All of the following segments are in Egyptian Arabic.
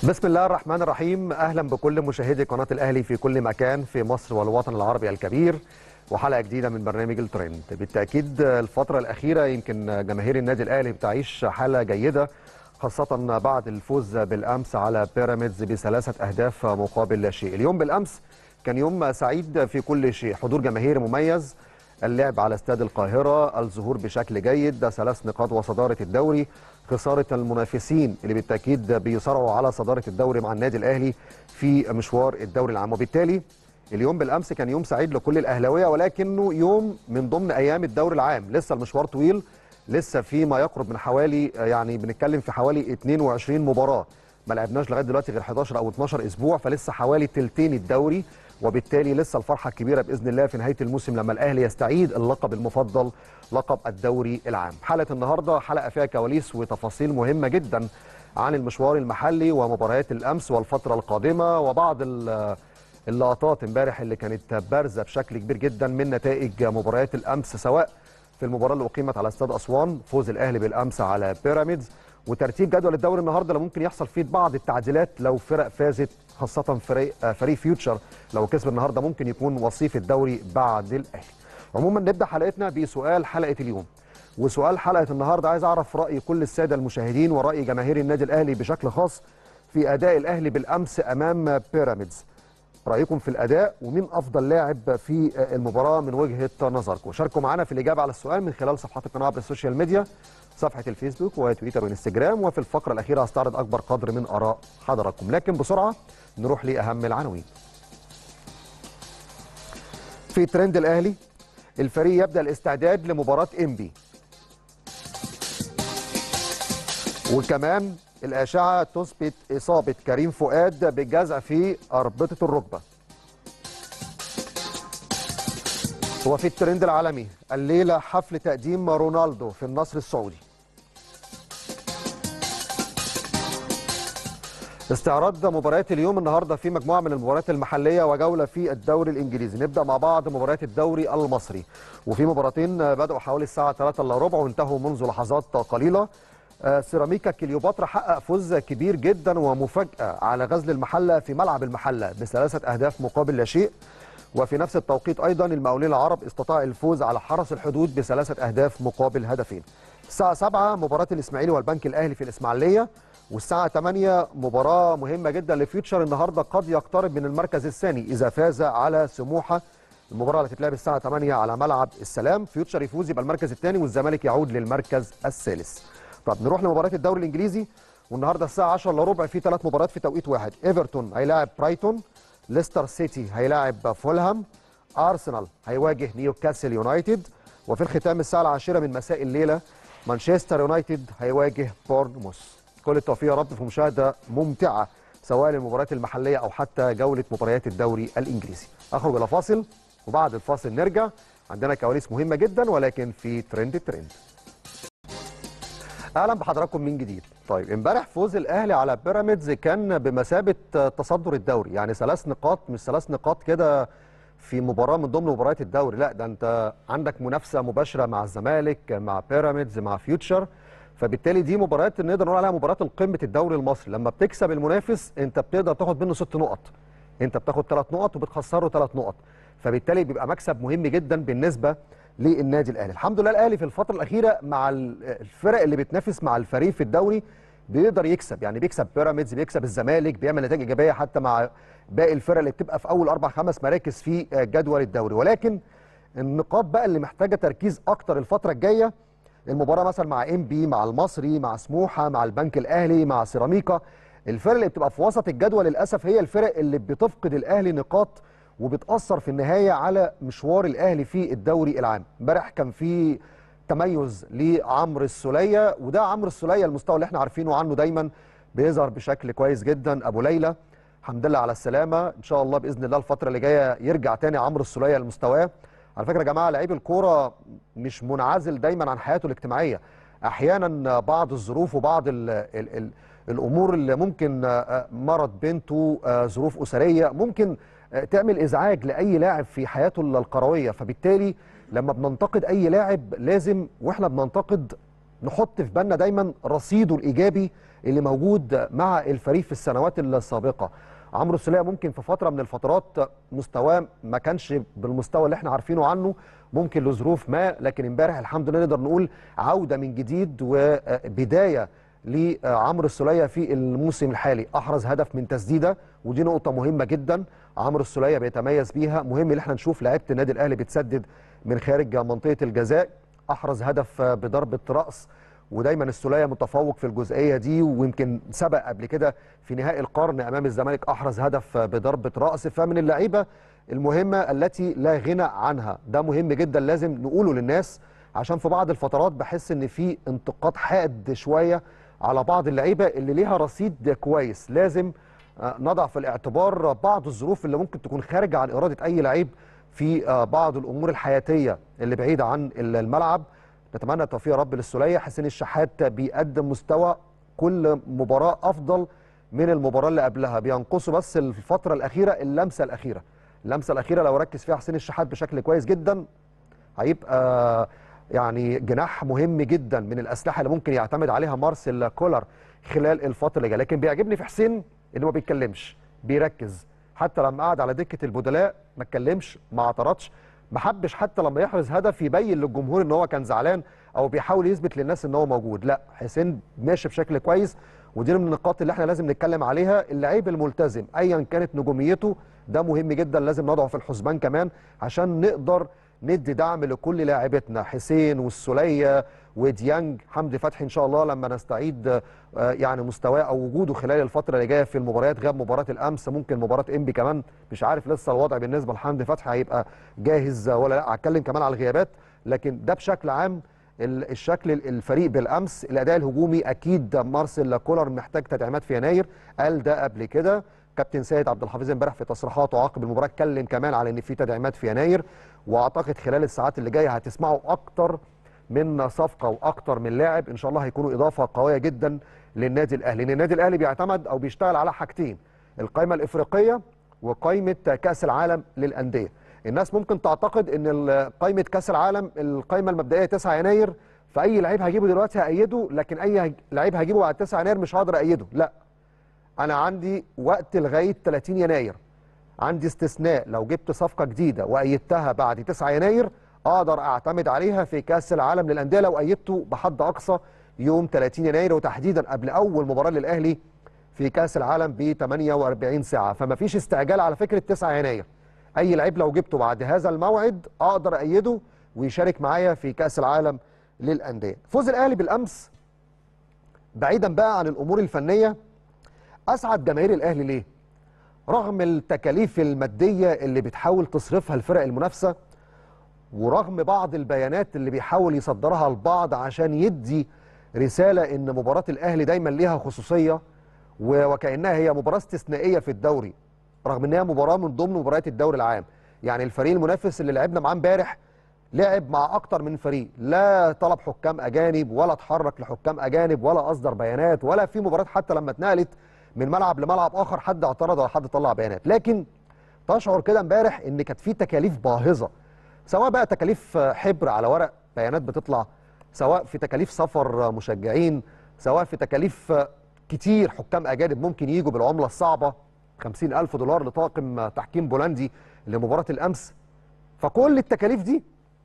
بسم الله الرحمن الرحيم اهلا بكل مشاهدي قناه الاهلي في كل مكان في مصر والوطن العربي الكبير وحلقه جديده من برنامج الترند بالتاكيد الفتره الاخيره يمكن جماهير النادي الاهلي بتعيش حاله جيده خاصه بعد الفوز بالامس على بيراميدز بثلاثه اهداف مقابل لا شيء اليوم بالامس كان يوم سعيد في كل شيء حضور جماهيري مميز اللعب على استاد القاهره الظهور بشكل جيد ثلاث نقاط وصداره الدوري خساره المنافسين اللي بالتاكيد بيصارعوا على صداره الدوري مع النادي الاهلي في مشوار الدوري العام وبالتالي اليوم بالامس كان يوم سعيد لكل الاهلاويه ولكنه يوم من ضمن ايام الدوري العام لسه المشوار طويل لسه في ما يقرب من حوالي يعني بنتكلم في حوالي 22 مباراه ما لعبناش لغايه دلوقتي غير 11 او 12 اسبوع فلسه حوالي تلتين الدوري وبالتالي لسه الفرحه الكبيره باذن الله في نهايه الموسم لما الاهلي يستعيد اللقب المفضل لقب الدوري العام. حلقه النهارده حلقه فيها كواليس وتفاصيل مهمه جدا عن المشوار المحلي ومباريات الامس والفتره القادمه وبعض اللقطات امبارح اللي كانت بارزه بشكل كبير جدا من نتائج مباريات الامس سواء في المباراه اللي اقيمت على استاد اسوان فوز الاهلي بالامس على بيراميدز وترتيب جدول الدوري النهارده اللي ممكن يحصل فيه بعض التعديلات لو فرق فازت خاصه فريق فريق فيوتشر لو كسب النهارده ممكن يكون وصيف الدوري بعد الاهلي. عموما نبدا حلقتنا بسؤال حلقه اليوم. وسؤال حلقه النهارده عايز اعرف راي كل الساده المشاهدين وراي جماهير النادي الاهلي بشكل خاص في اداء الاهلي بالامس امام بيراميدز. رايكم في الاداء ومين افضل لاعب في المباراه من وجهه نظركم شاركوا معنا في الاجابه على السؤال من خلال صفحات القناه عبر السوشيال ميديا صفحه الفيسبوك وتويتر وانستجرام وفي الفقره الاخيره هستعرض اكبر قدر من اراء حضراتكم لكن بسرعه نروح لاهم العناوين في ترند الاهلي الفريق يبدا الاستعداد لمباراه انبي وكمان الاشعه تثبت اصابه كريم فؤاد بجزع في اربطه الركبه وفي الترند العالمي الليله حفل تقديم رونالدو في النصر السعودي استعراض مباريات اليوم النهارده في مجموعه من المباريات المحليه وجوله في الدوري الانجليزي نبدا مع بعض مباريات الدوري المصري وفي مباراتين بداوا حوالي الساعه 3 الا ربع وانتهوا منذ لحظات قليله سيراميكا كليوباترا حقق فوز كبير جدا ومفاجاه على غزل المحله في ملعب المحله بثلاثه اهداف مقابل لا شيء وفي نفس التوقيت ايضا المقاولين العرب استطاع الفوز على حرس الحدود بثلاثه اهداف مقابل هدفين الساعه 7 مباراه الاسماعيلي والبنك الاهلي في الاسماعيليه والساعة 8 مباراة مهمة جدا لفيوتشر النهارده قد يقترب من المركز الثاني إذا فاز على سموحة المباراة اللي هتتلعب الساعة 8 على ملعب السلام فيوتشر يفوز يبقى المركز الثاني والزمالك يعود للمركز الثالث. طب نروح لمباراة الدوري الإنجليزي والنهارده الساعة 10 الا ربع في ثلاث مباريات في توقيت واحد ايفرتون هيلاعب برايتون ليستر سيتي هيلاعب فولهام ارسنال هيواجه نيوكاسل يونايتد وفي الختام الساعة العاشرة من مساء الليلة مانشستر يونايتد هيواجه بورنموث كل التوفيق يا رب في مشاهده ممتعه سواء للمباريات المحليه او حتى جوله مباريات الدوري الانجليزي. اخرج الى فاصل وبعد الفاصل نرجع عندنا كواليس مهمه جدا ولكن في ترند ترند. اهلا بحضراتكم من جديد. طيب امبارح فوز الاهلي على بيراميدز كان بمثابه تصدر الدوري يعني ثلاث نقاط مش ثلاث نقاط كده في مباراه من ضمن مباريات الدوري لا ده انت عندك منافسه مباشره مع الزمالك مع بيراميدز مع فيوتشر فبالتالي دي مباريات نقدر نقول عليها مباراه القمه الدوري المصري لما بتكسب المنافس انت بتقدر تاخد منه ست نقط انت بتاخد ثلاث نقط وبتخسره ثلاث نقط فبالتالي بيبقى مكسب مهم جدا بالنسبه للنادي الاهلي الحمد لله الاهلي في الفتره الاخيره مع الفرق اللي بتنافس مع الفريق في الدوري بيقدر يكسب يعني بيكسب بيراميدز بيكسب الزمالك بيعمل نتائج ايجابيه حتى مع باقي الفرق اللي بتبقى في اول اربع خمس مراكز في جدول الدوري ولكن النقاط بقى اللي محتاجه تركيز اكتر الفتره الجايه المباراه مثلا مع ام بي مع المصري مع سموحه مع البنك الاهلي مع سيراميكا الفرق اللي بتبقى في وسط الجدول للاسف هي الفرق اللي بتفقد الاهلي نقاط وبتاثر في النهايه على مشوار الاهلي في الدوري العام امبارح كان في تميز لعمرو السوليه وده عمرو السوليه المستوى اللي احنا عارفينه عنه دايما بيظهر بشكل كويس جدا ابو ليلى الحمد لله على السلامه ان شاء الله باذن الله الفتره اللي جايه يرجع تاني عمرو السوليه لمستواه على فكره يا جماعه لعيب الكوره مش منعزل دايما عن حياته الاجتماعيه احيانا بعض الظروف وبعض ال ال ال الامور اللي ممكن مرض بنته ظروف اسريه ممكن تعمل ازعاج لاي لاعب في حياته الكرويه فبالتالي لما بننتقد اي لاعب لازم واحنا بننتقد نحط في بالنا دايما رصيده الايجابي اللي موجود مع الفريق في السنوات السابقه عمرو السوليه ممكن في فتره من الفترات مستواه ما كانش بالمستوى اللي احنا عارفينه عنه ممكن لظروف ما لكن امبارح الحمد لله نقدر نقول عوده من جديد وبدايه لعمرو السوليه في الموسم الحالي احرز هدف من تسديده ودي نقطه مهمه جدا عمرو السوليه بيتميز بيها مهم ان احنا نشوف لعيبه النادي الاهلي بتسدد من خارج منطقه الجزاء احرز هدف بضربه راس ودايما السوليه متفوق في الجزئيه دي ويمكن سبق قبل كده في نهائي القرن امام الزمالك احرز هدف بضربه راس فمن اللعيبه المهمه التي لا غنى عنها ده مهم جدا لازم نقوله للناس عشان في بعض الفترات بحس ان في انتقاد حاد شويه على بعض اللعيبه اللي ليها رصيد كويس لازم نضع في الاعتبار بعض الظروف اللي ممكن تكون خارجه عن اراده اي لعيب في بعض الامور الحياتيه اللي بعيده عن الملعب نتمنى التوفيق يا رب للسوليه حسين الشحات بيقدم مستوى كل مباراه افضل من المباراه اللي قبلها بينقصه بس الفتره الاخيره اللمسه الاخيره اللمسه الاخيره لو ركز فيها حسين الشحات بشكل كويس جدا هيبقى يعني جناح مهم جدا من الاسلحه اللي ممكن يعتمد عليها مارسيل كولر خلال الفتره اللي جايه لكن بيعجبني في حسين انه ما بيتكلمش بيركز حتى لما قعد على دكه البدلاء ما اتكلمش ما اعترضش ما حبش حتى لما يحرز هدف يبين للجمهور ان هو كان زعلان او بيحاول يثبت للناس ان هو موجود لا حسين ماشي بشكل كويس ودي من النقاط اللي احنا لازم نتكلم عليها اللعيب الملتزم ايا كانت نجوميته ده مهم جدا لازم نضعه في الحسبان كمان عشان نقدر ندي دعم لكل لاعبتنا حسين والسوليه وديانج حمدي فتحي ان شاء الله لما نستعيد يعني مستواه او وجوده خلال الفتره اللي جايه في المباريات غاب مباراه الامس ممكن مباراه انبي كمان مش عارف لسه الوضع بالنسبه لحمدي فتحي هيبقى جاهز ولا لا هتكلم كمان على الغيابات لكن ده بشكل عام الشكل الفريق بالامس الاداء الهجومي اكيد مارسيل كولر محتاج تدعيمات في يناير قال ده قبل كده كابتن سيد عبد الحفيظ امبارح في تصريحاته عقب المباراه اتكلم كمان على ان في تدعيمات في يناير واعتقد خلال الساعات اللي جايه هتسمعوا اكتر من صفقه واكتر من لاعب ان شاء الله هيكونوا اضافه قويه جدا للنادي الاهلي لان النادي الاهلي بيعتمد او بيشتغل على حاجتين القائمه الافريقيه وقائمه كاس العالم للانديه الناس ممكن تعتقد ان قائمه كاس العالم القائمه المبدئيه 9 يناير فاي لعيب هجيبه دلوقتي هايده لكن اي لعيب هجيبه بعد 9 يناير مش هقدر ايده لا انا عندي وقت لغايه 30 يناير عندي استثناء لو جبت صفقه جديده وايدتها بعد 9 يناير اقدر اعتمد عليها في كاس العالم للانديه لو ايدته بحد اقصى يوم 30 يناير وتحديدا قبل اول مباراه للاهلي في كاس العالم ب 48 ساعه فما فيش استعجال على فكره 9 يناير اي لعيب لو جبته بعد هذا الموعد اقدر ايده ويشارك معايا في كاس العالم للانديه فوز الاهلي بالامس بعيدا بقى عن الامور الفنيه اسعد جماهير الاهلي ليه رغم التكاليف الماديه اللي بتحاول تصرفها الفرق المنافسه ورغم بعض البيانات اللي بيحاول يصدرها البعض عشان يدي رساله ان مباراه الاهلي دايما ليها خصوصيه وكانها هي مباراه استثنائيه في الدوري رغم انها مباراه من ضمن مباريات الدوري العام يعني الفريق المنافس اللي لعبنا معاه امبارح لعب مع اكتر من فريق لا طلب حكام اجانب ولا اتحرك لحكام اجانب ولا اصدر بيانات ولا في مباراه حتى لما اتنقلت من ملعب لملعب اخر حد اعترض ولا حد طلع بيانات لكن تشعر كده امبارح ان كانت في تكاليف باهظه سواء بقى تكاليف حبر على ورق بيانات بتطلع سواء في تكاليف سفر مشجعين سواء في تكاليف كتير حكام اجانب ممكن يجوا بالعمله الصعبه 50 ألف دولار لطاقم تحكيم بولندي لمباراة الأمس فكل التكاليف دي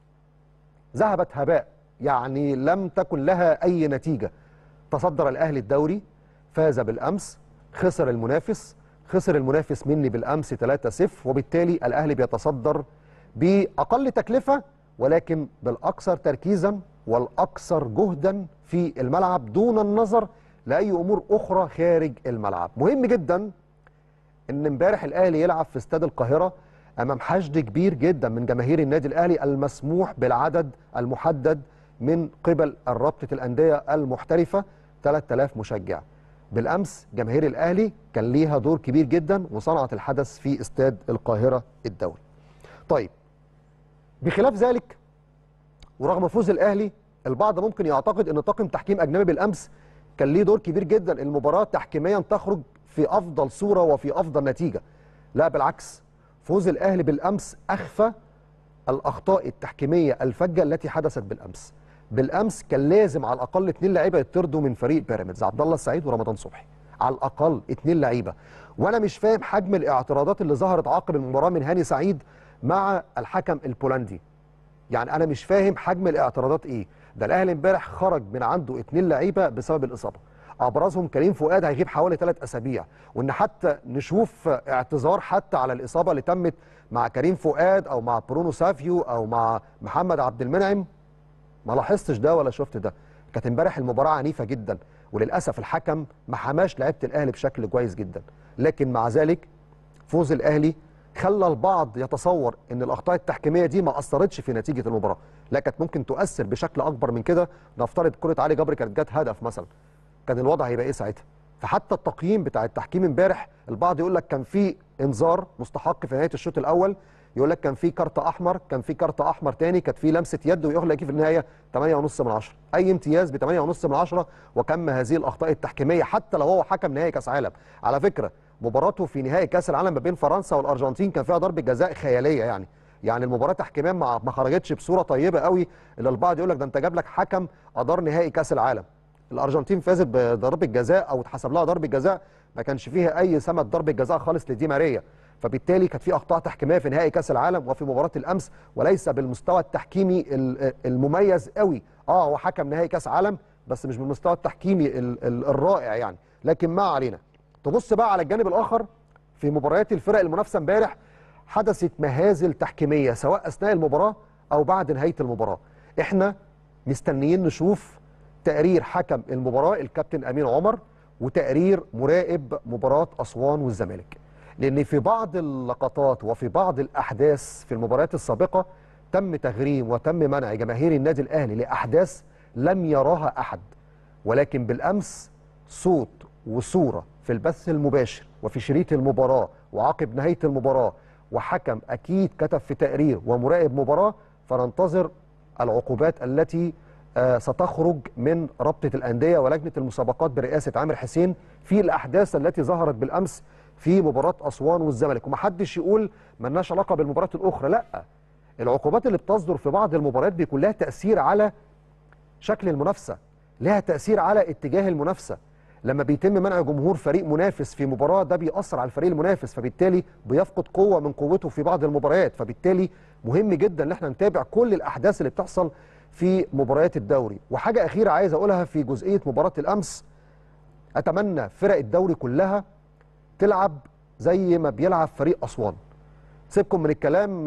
ذهبت هباء يعني لم تكن لها أي نتيجة تصدر الأهلي الدوري فاز بالأمس خسر المنافس خسر المنافس مني بالأمس 3-0 وبالتالي الأهلي بيتصدر بأقل تكلفة ولكن بالأكثر تركيزا والأكثر جهدا في الملعب دون النظر لأي أمور أخرى خارج الملعب مهم جدا ان امبارح الاهلي يلعب في استاد القاهره امام حشد كبير جدا من جماهير النادي الاهلي المسموح بالعدد المحدد من قبل رابطه الانديه المحترفه 3000 مشجع بالامس جماهير الاهلي كان ليها دور كبير جدا وصنعت الحدث في استاد القاهره الدولي طيب بخلاف ذلك ورغم فوز الاهلي البعض ممكن يعتقد ان طاقم تحكيم اجنبي بالامس كان ليه دور كبير جدا المباراه تحكيميا تخرج في افضل صوره وفي افضل نتيجه لا بالعكس فوز الاهلي بالامس اخفى الاخطاء التحكيميه الفجه التي حدثت بالامس بالامس كان لازم على الاقل اثنين لعيبه يطردوا من فريق بيراميدز عبد الله السعيد ورمضان صبحي على الاقل اثنين لعيبه وانا مش فاهم حجم الاعتراضات اللي ظهرت عقب المباراه من هاني سعيد مع الحكم البولندي يعني انا مش فاهم حجم الاعتراضات ايه ده الاهلي امبارح خرج من عنده اثنين لعيبه بسبب الاصابه ابرزهم كريم فؤاد هيغيب حوالي ثلاث اسابيع وان حتى نشوف اعتذار حتى على الاصابه اللي تمت مع كريم فؤاد او مع برونو سافيو او مع محمد عبد المنعم ما لاحظتش ده ولا شفت ده كانت امبارح المباراه عنيفه جدا وللاسف الحكم ما حماش لعيبه الاهلي بشكل كويس جدا لكن مع ذلك فوز الاهلي خلى البعض يتصور ان الاخطاء التحكيميه دي ما اثرتش في نتيجه المباراه لا كانت ممكن تؤثر بشكل اكبر من كده نفترض كره علي جبر كانت جت هدف مثلا كان الوضع هيبقى ايه ساعتها فحتى التقييم بتاع التحكيم امبارح البعض يقول لك كان في انذار مستحق في نهايه الشوط الاول يقول لك كان في كارت احمر كان في كارت احمر تاني كانت في لمسه يد ويقول لك في النهايه 8.5 من 10 اي امتياز ب 8.5 من 10 وكم هذه الاخطاء التحكيميه حتى لو هو حكم نهائي كاس عالم على فكره مباراته في نهائي كاس العالم ما بين فرنسا والارجنتين كان فيها ضربه جزاء خياليه يعني يعني المباراه تحكيميا ما ما خرجتش بصوره طيبه قوي اللي البعض يقول لك ده انت جاب لك حكم ادار نهائي كاس العالم الارجنتين فازت بضربه جزاء او اتحسب لها ضربه جزاء ما كانش فيها اي ثمه ضربه جزاء خالص لدي ماريا فبالتالي كانت في اخطاء تحكيميه في نهائي كاس العالم وفي مباراه الامس وليس بالمستوى التحكيمي المميز قوي اه هو حكم نهائي كاس عالم بس مش بالمستوى التحكيمي الرائع يعني لكن ما علينا تبص بقى على الجانب الاخر في مباريات الفرق المنافسه امبارح حدثت مهازل تحكيميه سواء اثناء المباراه او بعد نهايه المباراه احنا مستنيين نشوف تقرير حكم المباراه الكابتن امين عمر وتقرير مراقب مباراه اسوان والزمالك لان في بعض اللقطات وفي بعض الاحداث في المباريات السابقه تم تغريم وتم منع جماهير النادي الاهلي لاحداث لم يراها احد ولكن بالامس صوت وصوره في البث المباشر وفي شريط المباراه وعقب نهايه المباراه وحكم اكيد كتب في تقرير ومراقب مباراه فننتظر العقوبات التي آه ستخرج من رابطه الانديه ولجنه المسابقات برئاسه عامر حسين في الاحداث التي ظهرت بالامس في مباراه اسوان والزمالك ومحدش يقول ملناش علاقه بالمباريات الاخرى لا العقوبات اللي بتصدر في بعض المباريات بيكون لها تاثير على شكل المنافسه لها تاثير على اتجاه المنافسه لما بيتم منع جمهور فريق منافس في مباراه ده بيأثر على الفريق المنافس فبالتالي بيفقد قوه من قوته في بعض المباريات فبالتالي مهم جدا ان احنا نتابع كل الاحداث اللي بتحصل في مباريات الدوري وحاجه اخيره عايز اقولها في جزئيه مباراه الامس اتمنى فرق الدوري كلها تلعب زي ما بيلعب فريق اسوان سيبكم من الكلام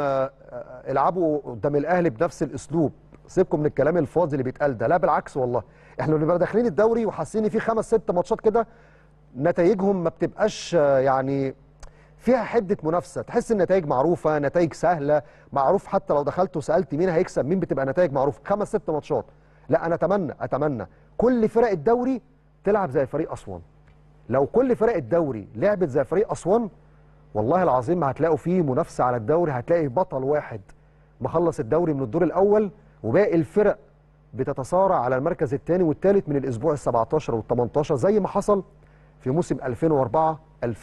العبوا قدام الاهلي بنفس الاسلوب سيبكم من الكلام الفاضي اللي بيتقال ده لا بالعكس والله احنا بنبقى داخلين الدوري وحاسين ان في خمس ست ماتشات كده نتائجهم ما بتبقاش يعني فيها حده منافسه تحس النتائج معروفه نتائج سهله معروف حتى لو دخلت وسالت مين هيكسب مين بتبقى نتائج معروفه خمس ست ماتشات لا انا اتمنى اتمنى كل فرق الدوري تلعب زي فريق اسوان لو كل فرق الدوري لعبت زي فريق اسوان والله العظيم هتلاقوا فيه منافسه على الدوري هتلاقي بطل واحد مخلص الدوري من الدور الاول وباقي الفرق بتتصارع على المركز الثاني والثالث من الاسبوع ال 17 وال 18 زي ما حصل في موسم 2004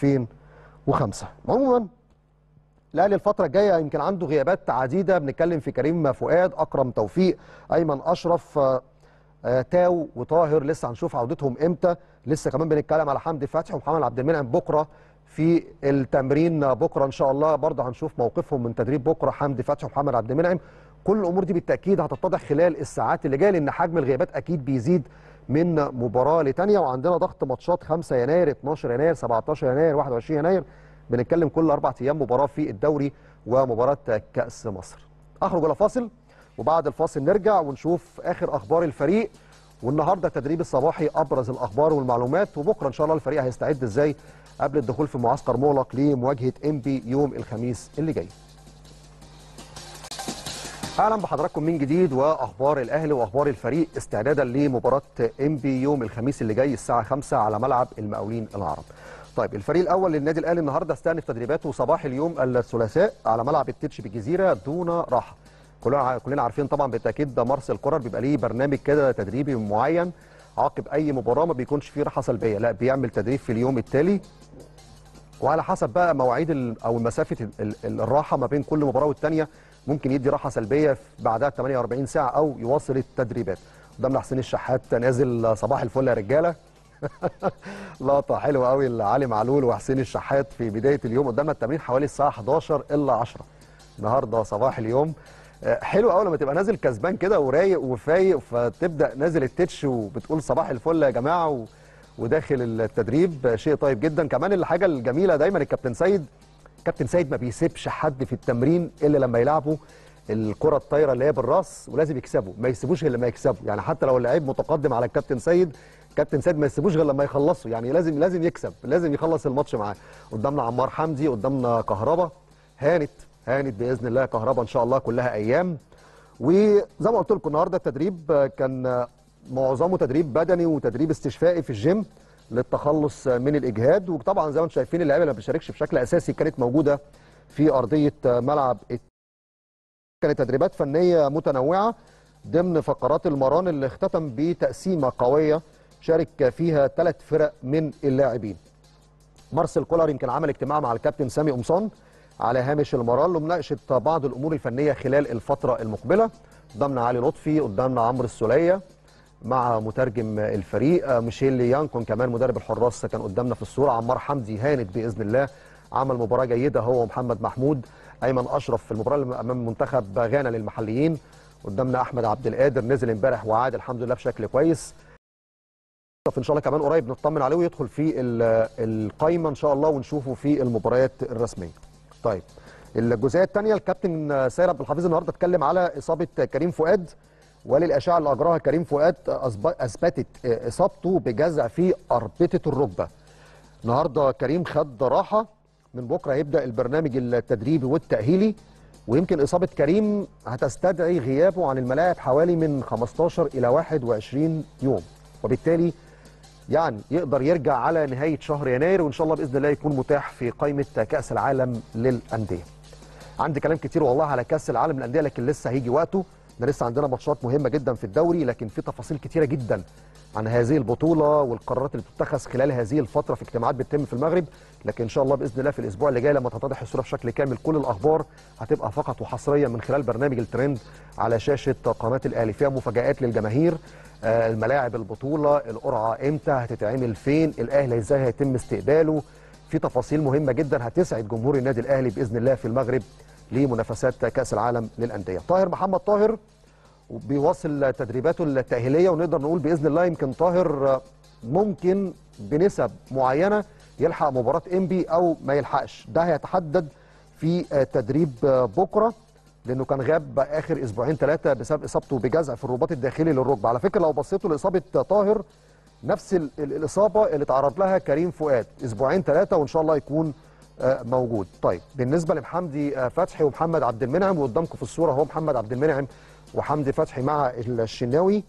2005 عموما الاهلي الفتره الجايه يمكن عنده غيابات عديده بنتكلم في كريم فؤاد اكرم توفيق ايمن اشرف آه تاو وطاهر لسه هنشوف عودتهم امتى لسه كمان بنتكلم على حمدي فتحي ومحمد عبد المنعم بكره في التمرين بكره ان شاء الله برضه هنشوف موقفهم من تدريب بكره حمدي فتحي ومحمد عبد المنعم كل الامور دي بالتاكيد هتتضح خلال الساعات اللي جايه لان حجم الغيابات اكيد بيزيد من مباراه لتانيه وعندنا ضغط ماتشات 5 يناير 12 يناير 17 يناير 21 يناير بنتكلم كل اربع ايام مباراه في الدوري ومباراه كاس مصر اخرج الى فاصل وبعد الفاصل نرجع ونشوف اخر اخبار الفريق والنهارده التدريب الصباحي ابرز الاخبار والمعلومات وبكره ان شاء الله الفريق هيستعد ازاي قبل الدخول في معسكر مغلق لمواجهه انبي يوم الخميس اللي جاي. اهلا بحضراتكم من جديد واخبار الاهلي واخبار الفريق استعدادا لمباراه انبي يوم الخميس اللي جاي الساعه 5 على ملعب المقاولين العرب. طيب الفريق الاول للنادي الاهلي النهارده استأنف تدريباته صباح اليوم الثلاثاء على ملعب التتش بالجزيره دون راحه. كلنا كلنا عارفين طبعا بالتاكيد ده مارسيل كولر بيبقى ليه برنامج كده تدريبي معين عقب اي مباراه ما بيكونش فيه راحه سلبيه لا بيعمل تدريب في اليوم التالي وعلى حسب بقى مواعيد او مسافه الراحه ما بين كل مباراه والثانيه ممكن يدي راحه سلبيه بعدها 48 ساعه او يواصل التدريبات قدامنا حسين الشحات نازل صباح الفل يا رجاله لقطه حلوه قوي لعلي معلول وحسين الشحات في بدايه اليوم قدامنا التمرين حوالي الساعه 11 الا 10 النهارده صباح اليوم حلو قوي لما تبقى نازل كسبان كده ورايق وفايق فتبدا نازل التتش وبتقول صباح الفل يا جماعه و... وداخل التدريب شيء طيب جدا كمان الحاجه الجميله دايما الكابتن سيد كابتن سيد ما بيسيبش حد في التمرين الا لما يلعبوا الكره الطايره اللي هي بالراس ولازم يكسبوا ما يسيبوش غير لما يكسبوا يعني حتى لو اللعيب متقدم على الكابتن سيد كابتن سيد ما يسيبوش غير لما يخلصوا يعني لازم لازم يكسب لازم يخلص الماتش معاه قدامنا عمار حمدي قدامنا كهربا هانت هانت باذن الله كهربا ان شاء الله كلها ايام وزي ما قلت لكم النهارده التدريب كان معظمه تدريب بدني وتدريب استشفائي في الجيم للتخلص من الاجهاد وطبعا زي ما انتم شايفين اللعيبه اللي ما بتشاركش بشكل اساسي كانت موجوده في ارضيه ملعب كانت تدريبات فنيه متنوعه ضمن فقرات المران اللي اختتم بتقسيمه قويه شارك فيها ثلاث فرق من اللاعبين مارسيل كولر يمكن عمل اجتماع مع الكابتن سامي قمصان على هامش المران لمناقشه بعض الامور الفنيه خلال الفتره المقبله قدامنا علي لطفي قدامنا عمرو السوليه مع مترجم الفريق ميشيل يانكون كمان مدرب الحراس كان قدامنا في الصوره عمار حمدي هانت باذن الله عمل مباراه جيده هو ومحمد محمود ايمن اشرف في المباراه امام منتخب غانا للمحليين قدامنا احمد عبد القادر نزل امبارح وعاد الحمد لله بشكل كويس ان شاء الله كمان قريب نطمن عليه ويدخل في القايمه ان شاء الله ونشوفه في المباريات الرسميه طيب الجزئيه الثانيه الكابتن سيد عبد الحفيظ النهارده اتكلم على اصابه كريم فؤاد وللاشعه اللي اجراها كريم فؤاد اثبتت اصابته بجزع في اربطه الركبه النهارده كريم خد راحه من بكره هيبدا البرنامج التدريبي والتاهيلي ويمكن اصابه كريم هتستدعي غيابه عن الملاعب حوالي من 15 الى 21 يوم وبالتالي يعني يقدر يرجع على نهايه شهر يناير وان شاء الله باذن الله يكون متاح في قائمه كاس العالم للانديه. عندي كلام كتير والله على كاس العالم للانديه لكن لسه هيجي وقته احنا لسه عندنا ماتشات مهمه جدا في الدوري لكن في تفاصيل كتيره جدا عن هذه البطوله والقرارات اللي بتتخذ خلال هذه الفتره في اجتماعات بتتم في المغرب لكن ان شاء الله باذن الله في الاسبوع اللي جاي لما تتضح الصوره بشكل كامل كل الاخبار هتبقى فقط وحصريا من خلال برنامج الترند على شاشه قناه الاهلي فيها مفاجات للجماهير آه الملاعب البطوله القرعه امتى هتتعمل فين الاهلي ازاي هيتم استقباله في تفاصيل مهمه جدا هتسعد جمهور النادي الاهلي باذن الله في المغرب لمنافسات كاس العالم للانديه طاهر محمد طاهر بيواصل تدريباته التأهيلية ونقدر نقول بإذن الله يمكن طاهر ممكن بنسب معينة يلحق مباراة إنبي أو ما يلحقش ده هيتحدد في تدريب بكرة لأنه كان غاب آخر أسبوعين ثلاثة بسبب إصابته بجزع في الرباط الداخلي للركبة على فكرة لو بصيتوا لإصابة طاهر نفس الإصابة اللي تعرض لها كريم فؤاد أسبوعين ثلاثة وإن شاء الله يكون موجود طيب بالنسبة لمحمدي فتحي ومحمد عبد المنعم وقدامكم في الصورة هو محمد عبد المنعم وحمدي فتحي مع الشناوي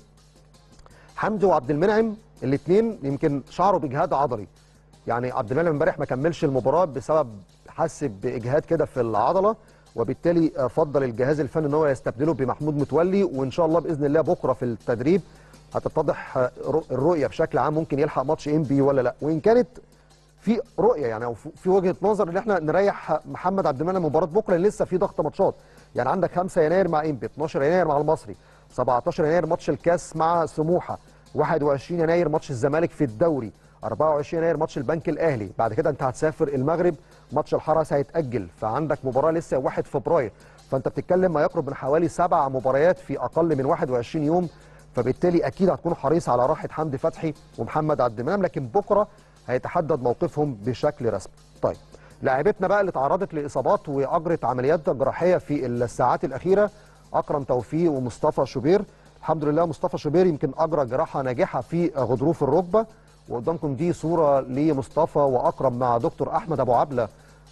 حمدي وعبد المنعم الاثنين يمكن شعروا باجهاد عضلي يعني عبد المنعم امبارح ما كملش المباراه بسبب حس باجهاد كده في العضله وبالتالي فضل الجهاز الفني ان هو يستبدله بمحمود متولي وان شاء الله باذن الله بكره في التدريب هتتضح الرؤيه بشكل عام ممكن يلحق ماتش ام بي ولا لا وان كانت في رؤيه يعني او في وجهه نظر ان احنا نريح محمد عبد المنعم مباراه بكره لان لسه في ضغط ماتشات يعني عندك 5 يناير مع انبي 12 يناير مع المصري 17 يناير ماتش الكاس مع سموحه 21 يناير ماتش الزمالك في الدوري 24 يناير ماتش البنك الاهلي بعد كده انت هتسافر المغرب ماتش الحرس هيتاجل فعندك مباراه لسه 1 فبراير فانت بتتكلم ما يقرب من حوالي سبع مباريات في اقل من 21 يوم فبالتالي اكيد هتكون حريص على راحه حمدي فتحي ومحمد عبد المنعم لكن بكره هيتحدد موقفهم بشكل رسمي طيب لاعبتنا بقى اللي تعرضت لاصابات واجرت عمليات جراحيه في الساعات الاخيره اكرم توفيق ومصطفى شوبير الحمد لله مصطفى شوبير يمكن اجرى جراحه ناجحه في غضروف الركبه وقدامكم دي صوره لمصطفى واكرم مع دكتور احمد ابو عبله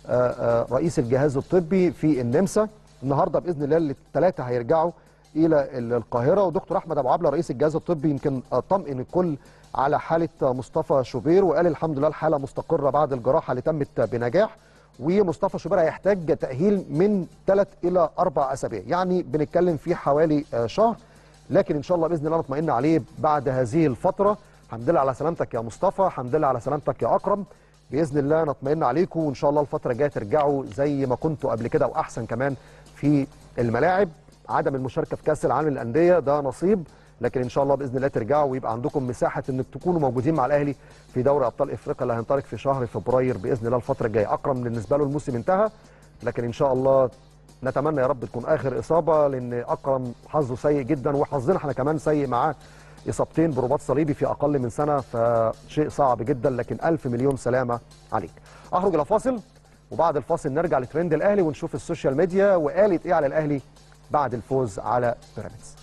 رئيس الجهاز الطبي في النمسا النهارده باذن الله الثلاثه هيرجعوا الى القاهره ودكتور احمد ابو عبله رئيس الجهاز الطبي يمكن طمئن الكل على حاله مصطفى شوبير وقال الحمد لله الحاله مستقره بعد الجراحه اللي تمت بنجاح ومصطفى شوبير هيحتاج تاهيل من ثلاث الى اربع اسابيع يعني بنتكلم في حوالي شهر لكن ان شاء الله باذن الله نطمئن عليه بعد هذه الفتره الحمد لله على سلامتك يا مصطفى الحمد لله على سلامتك يا اكرم باذن الله نطمئن عليكم وان شاء الله الفتره الجايه ترجعوا زي ما كنتوا قبل كده واحسن كمان في الملاعب عدم المشاركه في كاس العالم للانديه ده نصيب لكن ان شاء الله باذن الله ترجعوا ويبقى عندكم مساحه انك تكونوا موجودين مع الاهلي في دوري ابطال افريقيا اللي هينطلق في شهر فبراير باذن الله الفتره الجايه اكرم بالنسبه له الموسم انتهى لكن ان شاء الله نتمنى يا رب تكون اخر اصابه لان اكرم حظه سيء جدا وحظنا احنا كمان سيء معاه اصابتين برباط صليبي في اقل من سنه فشيء صعب جدا لكن الف مليون سلامه عليك اخرج الى فاصل وبعد الفاصل نرجع لترند الاهلي ونشوف السوشيال ميديا وقالت ايه على الاهلي بعد الفوز على بيراميدز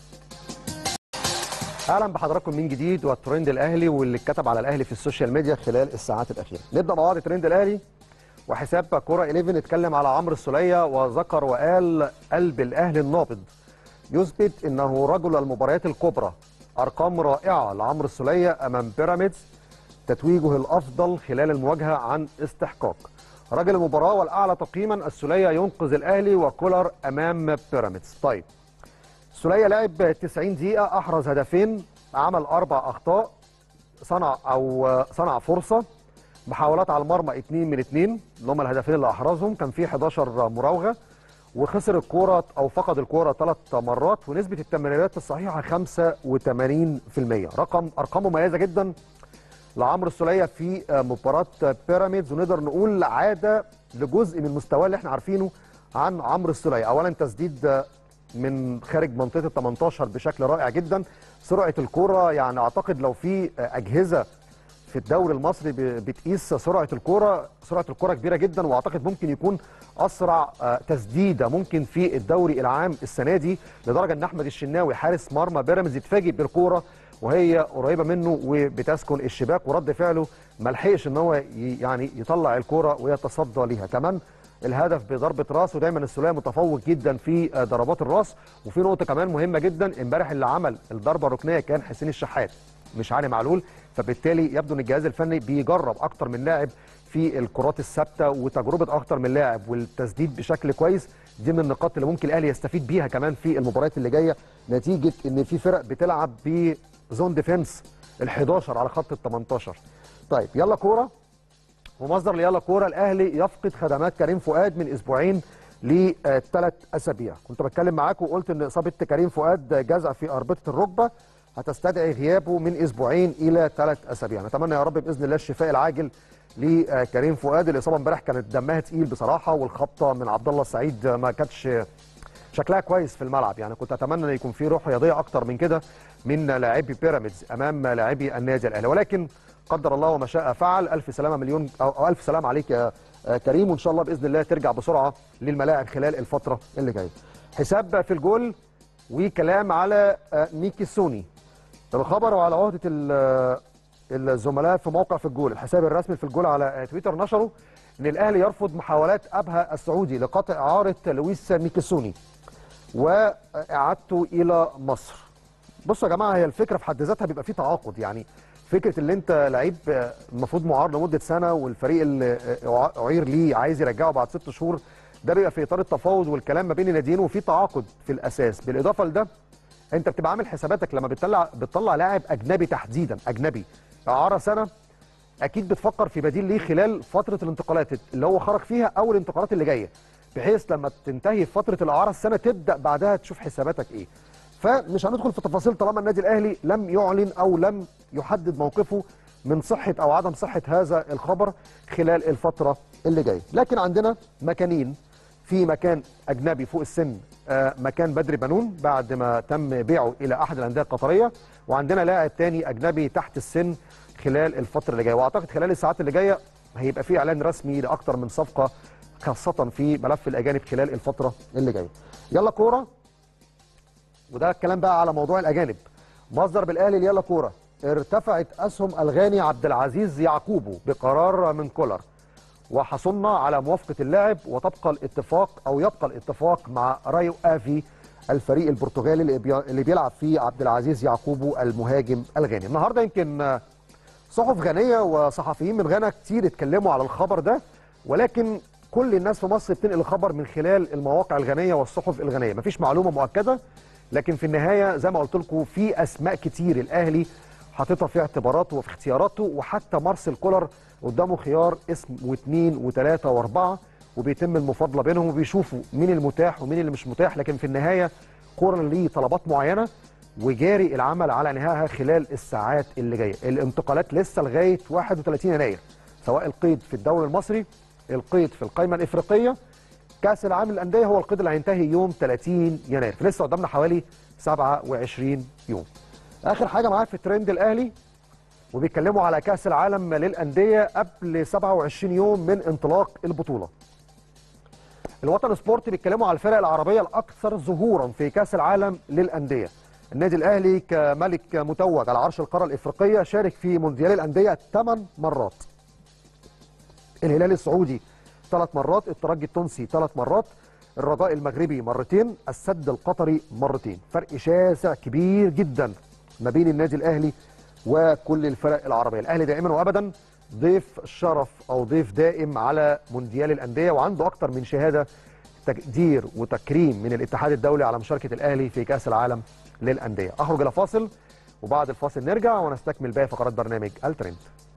اهلا بحضراتكم من جديد والترند الاهلي واللي اتكتب على الاهلي في السوشيال ميديا خلال الساعات الاخيره نبدا مع بعض ترند الاهلي وحساب كوره 11 اتكلم على عمرو السوليه وذكر وقال قلب الاهلي النابض يثبت انه رجل المباريات الكبرى ارقام رائعه لعمرو السوليه امام بيراميدز تتويجه الافضل خلال المواجهه عن استحقاق رجل المباراه والاعلى تقييما السوليه ينقذ الاهلي وكولر امام بيراميدز طيب السوليه لعب 90 دقيقه احرز هدفين عمل اربع اخطاء صنع او صنع فرصه محاولات على المرمى 2 من 2 اللي هم الهدفين اللي احرزهم كان في 11 مراوغه وخسر الكوره او فقد الكوره ثلاث مرات ونسبه التمريرات الصحيحه 85% رقم ارقام مميزه جدا لعمرو السوليه في مباراه بيراميدز ونقدر نقول عاده لجزء من مستواه اللي احنا عارفينه عن عمرو السوليه اولا تسديد من خارج منطقه ال 18 بشكل رائع جدا سرعه الكوره يعني اعتقد لو في اجهزه في الدوري المصري بتقيس سرعه الكوره سرعه الكوره كبيره جدا واعتقد ممكن يكون اسرع تسديده ممكن في الدوري العام السنه دي لدرجه ان احمد الشناوي حارس مرمى بيراميدز يتفاجئ بالكوره وهي قريبه منه وبتسكن الشباك ورد فعله ما لحقش ان هو يعني يطلع الكوره ويتصدى ليها كمان الهدف بضربه راس ودايما السوليه متفوق جدا في ضربات الراس وفي نقطه كمان مهمه جدا امبارح اللي عمل الضربه الركنيه كان حسين الشحات مش علي معلول فبالتالي يبدو ان الجهاز الفني بيجرب اكتر من لاعب في الكرات الثابته وتجربه اكتر من لاعب والتسديد بشكل كويس دي من النقاط اللي ممكن الاهلي يستفيد بيها كمان في المباريات اللي جايه نتيجه ان في فرق بتلعب بزون ديفenس ال11 على خط ال 18 طيب يلا كوره ومصدر ليلا كوره الاهلي يفقد خدمات كريم فؤاد من اسبوعين لثلاث اسابيع كنت بتكلم معاكم وقلت ان اصابه كريم فؤاد جزع في اربطه الركبه هتستدعي غيابه من اسبوعين الى ثلاث اسابيع نتمنى يا رب باذن الله الشفاء العاجل لكريم فؤاد الاصابه امبارح كانت دمها تقيل بصراحه والخبطه من عبد الله السعيد ما كانتش شكلها كويس في الملعب يعني كنت اتمنى ان يكون في روح رياضيه اكتر من كده من لاعبي بيراميدز امام لاعبي النادي الاهلي ولكن قدر الله وما شاء فعل الف سلامه مليون او الف سلام عليك يا كريم وان شاء الله باذن الله ترجع بسرعه للملاعب خلال الفتره اللي جايه حساب في الجول وكلام على ميكي سوني الخبر وعلى عهده الزملاء في موقع في الجول الحساب الرسمي في الجول على تويتر نشروا ان الاهلي يرفض محاولات ابها السعودي لقطع اعاره لويس ميكيسوني واعادته الى مصر بصوا يا جماعه هي الفكره في حد ذاتها بيبقى فيه تعاقد يعني فكره ان انت لعيب المفروض معار لمده سنه والفريق اللي اعير ليه عايز يرجعه بعد ست شهور ده بيبقى في اطار التفاوض والكلام ما بين الناديين وفي تعاقد في الاساس بالاضافه لده انت بتبقى عامل حساباتك لما بتطلع بتطلع لاعب اجنبي تحديدا اجنبي اعاره سنه اكيد بتفكر في بديل ليه خلال فتره الانتقالات اللي هو خرج فيها او الانتقالات اللي جايه بحيث لما تنتهي فتره الاعاره السنه تبدا بعدها تشوف حساباتك ايه فمش هندخل في تفاصيل طالما النادي الاهلي لم يعلن او لم يحدد موقفه من صحه او عدم صحه هذا الخبر خلال الفتره اللي جايه لكن عندنا مكانين في مكان اجنبي فوق السن آه مكان بدري بنون بعد ما تم بيعه الى احد الانديه القطريه وعندنا لاعب تاني اجنبي تحت السن خلال الفتره اللي جايه واعتقد خلال الساعات اللي جايه هيبقى في اعلان رسمي لاكثر من صفقه خاصه في ملف الاجانب خلال الفتره اللي جايه يلا كوره وده الكلام بقى على موضوع الاجانب مصدر بالاهلي يلا كوره ارتفعت اسهم الغاني عبد العزيز يعقوبو بقرار من كولر وحصلنا على موافقه اللاعب وتبقى الاتفاق او يبقى الاتفاق مع رايو افي الفريق البرتغالي اللي بيلعب فيه عبد العزيز يعقوبو المهاجم الغاني النهارده يمكن صحف غانيه وصحفيين من غانا كتير اتكلموا على الخبر ده ولكن كل الناس في مصر بتنقل الخبر من خلال المواقع الغانيه والصحف الغانيه مفيش معلومه مؤكده لكن في النهايه زي ما قلت لكم في اسماء كتير الاهلي حاططها في اعتباراته وفي اختياراته وحتى مارسيل كولر قدامه خيار اسم واثنين وثلاثه واربعه وبيتم المفاضله بينهم وبيشوفوا مين المتاح ومين اللي مش متاح لكن في النهايه كوره ليه طلبات معينه وجاري العمل على انهائها خلال الساعات اللي جايه الانتقالات لسه لغايه 31 يناير سواء القيد في الدوري المصري القيد في القائمه الافريقيه كاس العالم للانديه هو القيد اللي هينتهي يوم 30 يناير فلسه قدامنا حوالي 27 يوم اخر حاجه معايا في الترند الاهلي وبيتكلموا على كاس العالم للانديه قبل 27 يوم من انطلاق البطوله الوطن سبورت بيتكلموا على الفرق العربيه الاكثر ظهورا في كاس العالم للانديه النادي الاهلي كملك متوج على عرش القاره الافريقيه شارك في مونديال الانديه 8 مرات الهلال السعودي ثلاث مرات الترجي التونسي ثلاث مرات الرجاء المغربي مرتين السد القطري مرتين فرق شاسع كبير جدا ما بين النادي الاهلي وكل الفرق العربيه الاهلي دائما وابدا ضيف شرف او ضيف دائم على مونديال الانديه وعنده اكتر من شهاده تقدير وتكريم من الاتحاد الدولي على مشاركه الاهلي في كاس العالم للانديه اخرج الى فاصل وبعد الفاصل نرجع ونستكمل باقي فقرات برنامج الترند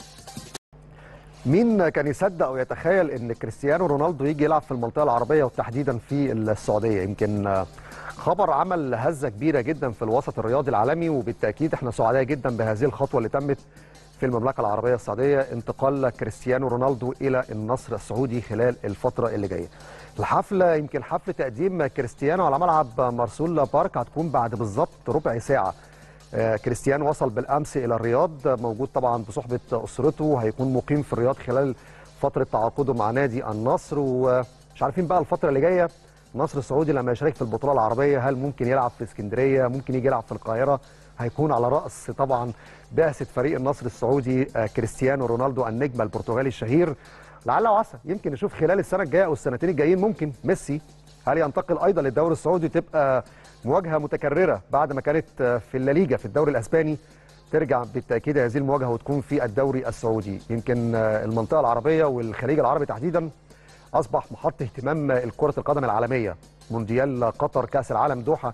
مين كان يصدق او يتخيل ان كريستيانو رونالدو يجي يلعب في المنطقه العربيه وتحديدا في السعوديه يمكن خبر عمل هزه كبيره جدا في الوسط الرياضي العالمي وبالتاكيد احنا سعداء جدا بهذه الخطوه اللي تمت في المملكه العربيه السعوديه انتقال كريستيانو رونالدو الى النصر السعودي خلال الفتره اللي جايه. الحفله يمكن حفل تقديم كريستيانو على ملعب مارسول بارك هتكون بعد بالظبط ربع ساعه. كريستيانو وصل بالامس الى الرياض موجود طبعا بصحبه اسرته هيكون مقيم في الرياض خلال فتره تعاقده مع نادي النصر ومش عارفين بقى الفتره اللي جايه النصر السعودي لما يشارك في البطوله العربيه هل ممكن يلعب في اسكندريه ممكن يجي يلعب في القاهره هيكون على راس طبعا بعثه فريق النصر السعودي كريستيانو رونالدو النجم البرتغالي الشهير لعل وعسى يمكن نشوف خلال السنه الجايه او السنتين الجايين ممكن ميسي هل ينتقل ايضا للدوري السعودي تبقى مواجهه متكرره بعد ما كانت في الليجا في الدوري الاسباني ترجع بالتاكيد هذه المواجهه وتكون في الدوري السعودي يمكن المنطقه العربيه والخليج العربي تحديدا اصبح محط اهتمام كره القدم العالميه مونديال قطر كاس العالم دوحه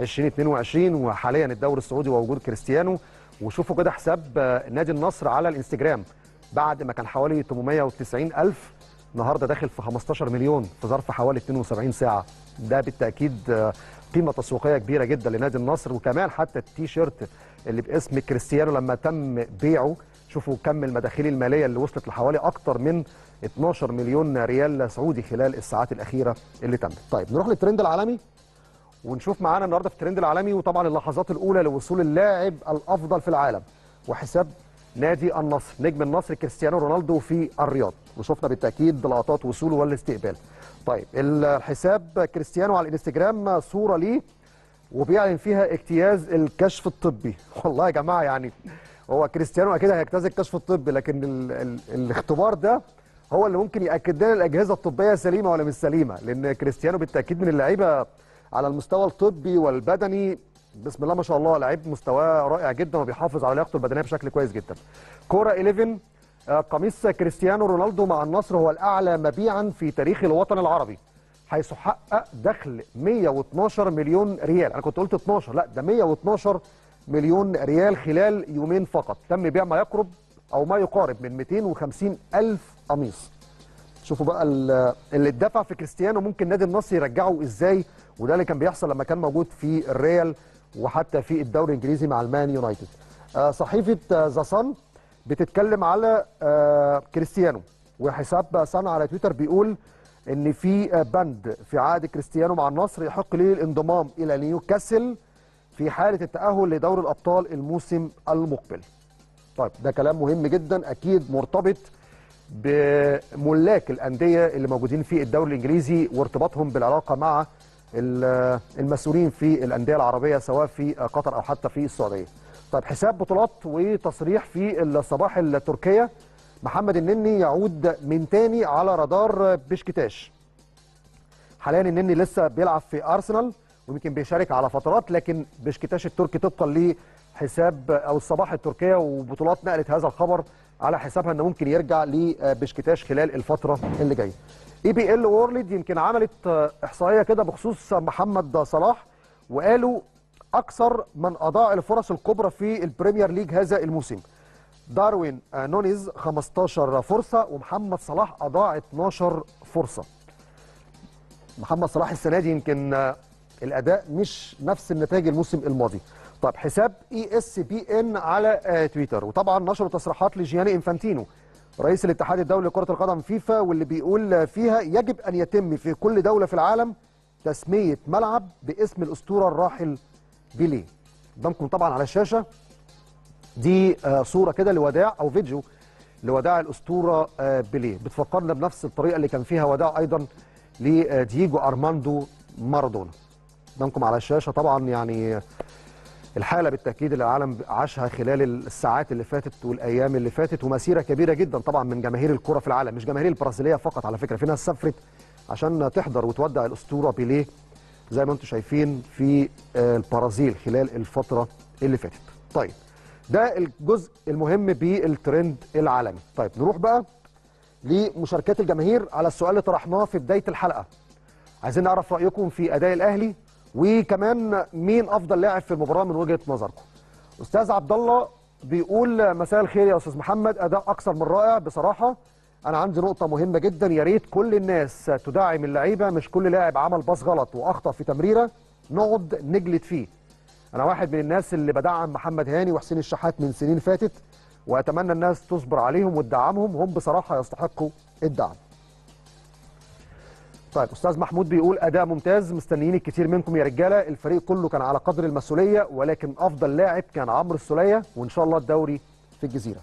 2022 وحاليا الدوري السعودي ووجود كريستيانو وشوفوا كده حساب نادي النصر على الانستجرام بعد ما كان حوالي 890 الف النهارده داخل في 15 مليون في ظرف حوالي 72 ساعه ده بالتاكيد قيمه تسويقيه كبيره جدا لنادي النصر وكمان حتى التي شيرت اللي باسم كريستيانو لما تم بيعه شوفوا كم المداخيل الماليه اللي وصلت لحوالي اكتر من 12 مليون ريال سعودي خلال الساعات الاخيره اللي تمت. طيب نروح للترند العالمي ونشوف معانا النهارده في الترند العالمي وطبعا اللحظات الاولى لوصول اللاعب الافضل في العالم وحساب نادي النصر نجم النصر كريستيانو رونالدو في الرياض وشفنا بالتاكيد لقطات وصوله والاستقبال. طيب الحساب كريستيانو على الانستجرام صوره ليه وبيعلن فيها اجتياز الكشف الطبي والله يا جماعه يعني هو كريستيانو اكيد هيجتاز الكشف الطبي لكن ال ال الاختبار ده هو اللي ممكن ياكد لنا الاجهزه الطبيه سليمه ولا مش سليمه لان كريستيانو بالتاكيد من اللعيبه على المستوى الطبي والبدني بسم الله ما شاء الله لعيب مستواه رائع جدا وبيحافظ على لياقته البدنيه بشكل كويس جدا كوره 11 قميص كريستيانو رونالدو مع النصر هو الاعلى مبيعا في تاريخ الوطن العربي حيث حقق دخل 112 مليون ريال انا كنت قلت 12 لا ده 112 مليون ريال خلال يومين فقط تم بيع ما يقرب او ما يقارب من 250 الف قميص شوفوا بقى اللي اتدفع في كريستيانو ممكن نادي النصر يرجعه ازاي وده اللي كان بيحصل لما كان موجود في الريال وحتى في الدوري الانجليزي مع المان يونايتد آه صحيفه ذا صن بتتكلم على آه كريستيانو وحساب صن على تويتر بيقول ان في بند في عقد كريستيانو مع النصر يحق ليه الانضمام الى نيوكاسل في حاله التاهل لدوري الابطال الموسم المقبل. طيب ده كلام مهم جدا اكيد مرتبط بملاك الانديه اللي موجودين في الدوري الانجليزي وارتباطهم بالعلاقه مع المسؤولين في الانديه العربيه سواء في قطر او حتى في السعوديه. طيب حساب بطولات وتصريح في الصباح التركيه محمد النني يعود من تاني على رادار بشكتاش حاليا النني لسه بيلعب في ارسنال ويمكن بيشارك على فترات لكن بشكتاش التركي طبقا لحساب او الصباح التركيه وبطولات نقلت هذا الخبر على حسابها انه ممكن يرجع لبشكتاش خلال الفتره اللي جايه. اي بي ال وورلد يمكن عملت احصائيه كده بخصوص محمد صلاح وقالوا اكثر من اضاع الفرص الكبرى في البريمير ليج هذا الموسم. داروين نونيز 15 فرصة ومحمد صلاح أضاع 12 فرصة محمد صلاح السنه دي يمكن آه، الاداء مش نفس النتائج الموسم الماضي طيب حساب اي اس بي ان على آه، تويتر وطبعا نشروا تصريحات لجياني انفانتينو رئيس الاتحاد الدولي لكره القدم فيفا واللي بيقول آه، فيها يجب ان يتم في كل دوله في العالم تسميه ملعب باسم الاسطوره الراحل بيليه قدامكم طبعا على الشاشه دي آه، صوره كده لوداع او فيديو لوداع الاسطوره آه، بيليه بتفكرنا بنفس الطريقه اللي كان فيها وداع ايضا لدييجو ارماندو مارادونا قدامكم على الشاشه طبعا يعني الحاله بالتاكيد اللي العالم عاشها خلال الساعات اللي فاتت والايام اللي فاتت ومسيره كبيره جدا طبعا من جماهير الكره في العالم مش جماهير البرازيليه فقط على فكره في ناس سافرت عشان تحضر وتودع الاسطوره بيليه زي ما انتم شايفين في آه، البرازيل خلال الفتره اللي فاتت طيب ده الجزء المهم بالترند العالمي طيب نروح بقى لمشاركات الجماهير على السؤال اللي طرحناه في بدايه الحلقه عايزين نعرف رايكم في اداء الاهلي وكمان مين افضل لاعب في المباراه من وجهه نظركم استاذ عبد الله بيقول مساء الخير يا استاذ محمد اداء اكثر من رائع بصراحه انا عندي نقطه مهمه جدا يا ريت كل الناس تدعم اللعيبه مش كل لاعب عمل باص غلط واخطا في تمريره نقعد نجلد فيه انا واحد من الناس اللي بدعم محمد هاني وحسين الشحات من سنين فاتت واتمنى الناس تصبر عليهم وتدعمهم هم بصراحه يستحقوا الدعم طيب استاذ محمود بيقول اداء ممتاز مستنيين الكثير منكم يا رجاله الفريق كله كان على قدر المسؤوليه ولكن افضل لاعب كان عمرو السوليه وان شاء الله الدوري في الجزيره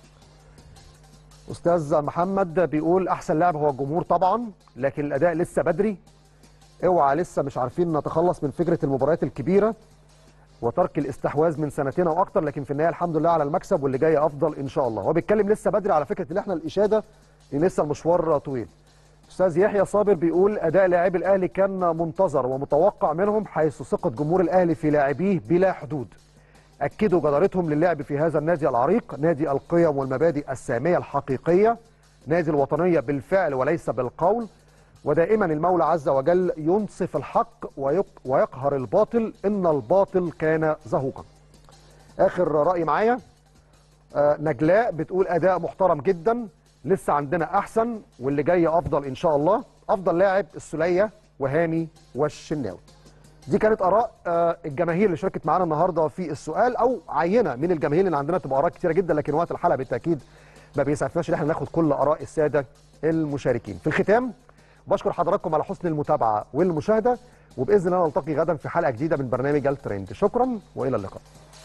استاذ محمد بيقول احسن لاعب هو الجمهور طبعا لكن الاداء لسه بدري اوعى لسه مش عارفين نتخلص من فكره المباريات الكبيره وترك الاستحواذ من سنتين او اكتر لكن في النهايه الحمد لله على المكسب واللي جاي افضل ان شاء الله هو بيتكلم لسه بدري على فكره ان احنا الاشاده ان لسه المشوار طويل استاذ يحيى صابر بيقول اداء لاعبي الاهلي كان منتظر ومتوقع منهم حيث ثقه جمهور الاهلي في لاعبيه بلا حدود اكدوا جدارتهم للعب في هذا النادي العريق نادي القيم والمبادئ الساميه الحقيقيه نادي الوطنيه بالفعل وليس بالقول ودائما المولى عز وجل ينصف الحق ويق- ويقهر الباطل ان الباطل كان زهوقا اخر راي معايا آه، نجلاء بتقول اداء محترم جدا لسه عندنا احسن واللي جاي افضل ان شاء الله افضل لاعب السليه وهاني والشناوي دي كانت اراء آه، الجماهير اللي شاركت معانا النهارده في السؤال او عينه من الجماهير اللي عندنا تبقى اراء كتيره جدا لكن وقت الحلقه بالتاكيد ما بيسعفناش ان احنا ناخد كل اراء الساده المشاركين في الختام بشكر حضراتكم على حسن المتابعه والمشاهده وباذن الله نلتقي غدا في حلقه جديده من برنامج الترند شكرا والى اللقاء